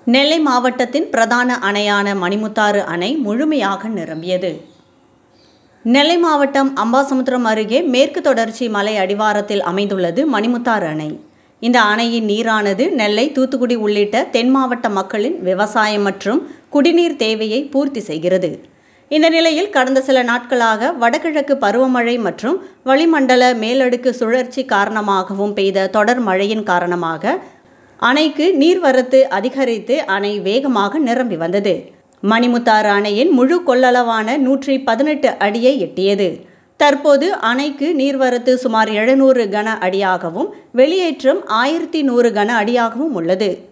நெல்லை மாவட்டத்தின் பிரதான அணையான மணிமுத்தாறு அணை முழுமையாக நிரம்பியது நெல்லை மாவட்டம் அம்பாசமுத்திரம் அருகே மேற்கு தொடர்ச்சி மலை அடிவாரத்தில் அமைந்துள்ளது மணிமுத்தாறு அணை இந்த அணையின் நீரானது நெல்லை தூத்துக்குடி உள்ளிட்ட தென் மாவட்ட மக்களின் விவசாயம் மற்றும் குடிநீர் தேவையை பூர்த்தி செய்கிறது இந்த நிலையில் கடந்த சில நாட்களாக வடகிழக்கு பருவமழை மற்றும் வளிமண்டல மேலடுக்கு சுழற்சி காரணமாகவும் பெய்த தொடர் மழையின் காரணமாக அணைக்கு நீர்வரத்து அதிகரித்து அணை வேகமாக நிரம்பி வந்தது மணிமுத்தாறு அணையின் முழு கொள்ளளவான நூற்றி பதினெட்டு அடியை எட்டியது தற்போது அணைக்கு நீர்வரத்து சுமார் எழுநூறு கன அடியாகவும் வெளியேற்றம் ஆயிரத்தி நூறு கன அடியாகவும் உள்ளது